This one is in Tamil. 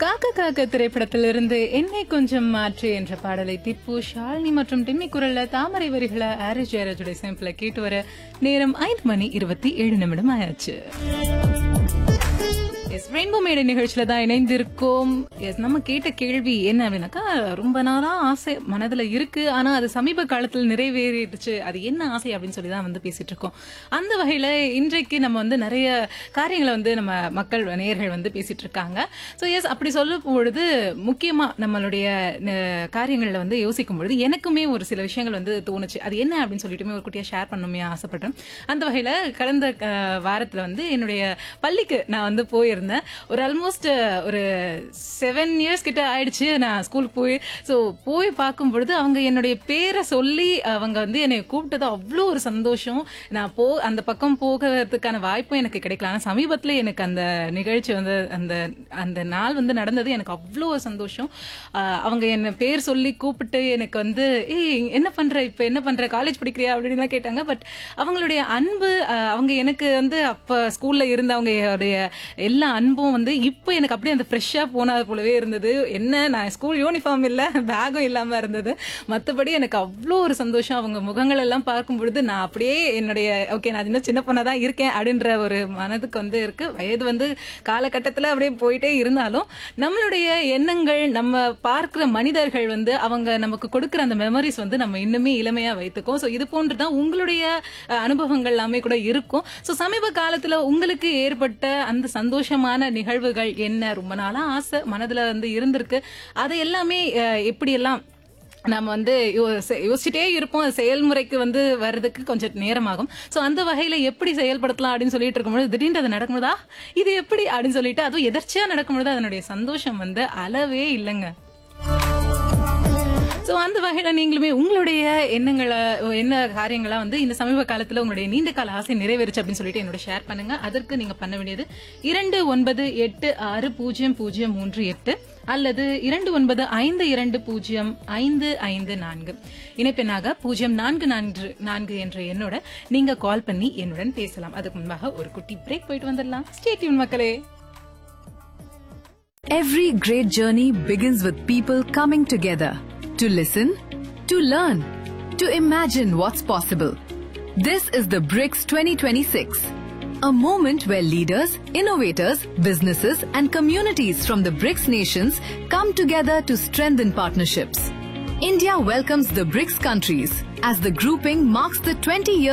காக்க காக்க திரைப்படத்திலிருந்து என்னை கொஞ்சம் மாற்று என்ற பாடலை திப்பு ஷாலினி மற்றும் டிம்மி குரல்ல தாமரை வரிகளை ஆரிஸ் ஜெயராஜுடைய சேம்பிள கேட்டு வர நேரம் ஐந்து மணி இருபத்தி ஏழு நிமிடம் ஆயாச்சு எஸ் ரெயின்போ மேடை நிகழ்ச்சியில தான் இணைந்திருக்கோம் எஸ் நம்ம கேட்ட கேள்வி என்ன அப்படின்னாக்கா ரொம்ப நாளா ஆசை மனதுல இருக்கு ஆனா அது சமீப காலத்தில் நிறைவேறிடுச்சு அது என்ன ஆசை அப்படின்னு சொல்லி தான் வந்து பேசிட்டு இருக்கோம் அந்த வகையில இன்றைக்கு நம்ம வந்து நிறைய காரியங்களை வந்து நம்ம மக்கள் நேயர்கள் வந்து பேசிட்டு இருக்காங்க ஸோ எஸ் அப்படி சொல்லும் பொழுது முக்கியமா நம்மளுடைய அஹ், காரியங்கள்ல வந்து யோசிக்கும் பொழுது எனக்குமே ஒரு சில விஷயங்கள் வந்து தோணுச்சு அது என்ன அப்படின்னு சொல்லிட்டுமே ஒரு குட்டியா ஷேர் பண்ணணுமே ஆசைப்பட்டேன் அந்த வகையில கடந்த அஹ், வாரத்துல வந்து என்னுடைய பள்ளிக்கு நான் வந்து போயிருந்தேன் ஒரு ஆல்மோஸ்ட் ஒரு செவன் இயர்ஸ் கிட்ட ஆயிடுச்சு நான் ஸ்கூலுக்கு போய் ஸோ போய் பார்க்கும் பொழுது அவங்க என்னுடைய பேரை சொல்லி அவங்க வந்து என்னை கூப்பிட்டது அவ்வளோ ஒரு சந்தோஷம் நான் போ அந்த பக்கம் போகிறதுக்கான வாய்ப்பும் எனக்கு கிடைக்கல ஆனால் சமீபத்தில் எனக்கு அந்த நிகழ்ச்சி வந்து அந்த அந்த நாள் வந்து நடந்தது எனக்கு அவ்வளோ ஒரு சந்தோஷம் ஆஹ் அவங்க என்ன பேர் சொல்லி கூப்பிட்டு எனக்கு வந்து ஏய் என்ன பண்ற இப்போ என்ன பண்ற காலேஜ் படிக்கிறியா அப்படின்னு கேட்டாங்க பட் அவங்களுடைய அன்பு ஆஹ் அவங்க எனக்கு வந்து அப்ப ஸ்கூல்ல இருந்தவங்களுடைய எல்லா அன்பும் வந்து இப்போ எனக்கு அப்படியே அந்த ஃப்ரெஷ்ஷா போனது போலவே இருந்தது என்ன நான் ஸ்கூல் யூனிஃபார்ம் இல்ல பேகும் இல்லாம இருந்தது மத்தபடி எனக்கு அவ்வளோ ஒரு சந்தோஷம் அவங்க முகங்கள் எல்லாம் பார்க்கும் பொழுது நான் அப்படியே என்னுடைய ஓகே நான் இன்னும் சின்ன பொண்ணா தான் இருக்கேன் அப்படின்ற ஒரு மனதுக்கு வந்து இருக்கு வயது வந்து காலகட்டத்துல அப்படியே போயிட்டே இருந்தாலும் நம்மளுடைய எண்ணங்கள் நம்ம பார்க்கிற மனிதர்கள் வந்து அவங்க நமக்கு கொடுக்கிற அந்த மெமரிஸ் வந்து நம்ம இன்னுமே இளமையா வைத்துக்கோம் ஸோ இது போன்று தான் உங்களுடைய அஹ், அனுபவங்கள் எல்லாமே கூட இருக்கும் ஸோ சமீப காலத்துல உங்களுக்கு ஏற்பட்ட அந்த சந்தோஷமான நிகழ்வுகள் என்ன ரொம்ப நாளா ஆசை மனதுல வந்து இருந்திருக்கு அதை எல்லாமே அஹ், எப்படியெல்லாம் நம்ம வந்து யோ- செ- யோசிச்சுட்டே இருப்போம் அது செயல்முறைக்கு வந்து வர்றதுக்கு கொஞ்சம் நேரமாகும் ஸோ அந்த வகையில எப்படி செயல்படுத்தலாம் அப்படின்னு சொல்லிட்டு இருக்கும்போது திடீர்னு அது நடக்கும்போதா இது எப்படி அப்படின்னு சொல்லிட்டு அதுவும் எதர்ச்சியா நடக்கும்போது அதனுடைய சந்தோஷம் வந்து அளவே இல்லைங்க சோ அந்த வகையில நீங்களுமே உங்களுடைய எண்ணங்களை என்ன காரியங்களா வந்து இந்த சமீப காலத்துல உங்களுடைய நீண்ட கால ஆசை நிறைவேறுச்சு அப்படின்னு சொல்லிட்டு என்னோட ஷேர் பண்ணுங்க அதற்கு நீங்க பண்ண வேண்டியது இரண்டு ஒன்பது எட்டு ஆறு பூஜ்ஜியம் பூஜ்ஜியம் மூன்று எட்டு அல்லது இரண்டு ஒன்பது ஐந்து இரண்டு பூஜ்ஜியம் ஐந்து ஐந்து நான்கு இணைப்பெண்ணாக பூஜ்ஜியம் நான்கு நான்கு நான்கு என்ற எண்ணோட நீங்க கால் பண்ணி என்னுடன் பேசலாம் அதுக்கு முன்பாக ஒரு குட்டி பிரேக் போயிட்டு வந்துடலாம் ஸ்டேட்யூன் மக்களே Every great journey begins with people coming together to listen, to learn, to imagine what's possible. This is the BRICS 2026, a moment where leaders, innovators, businesses, and communities from the BRICS nations come together to strengthen partnerships. India welcomes the BRICS countries as the grouping marks the 20 year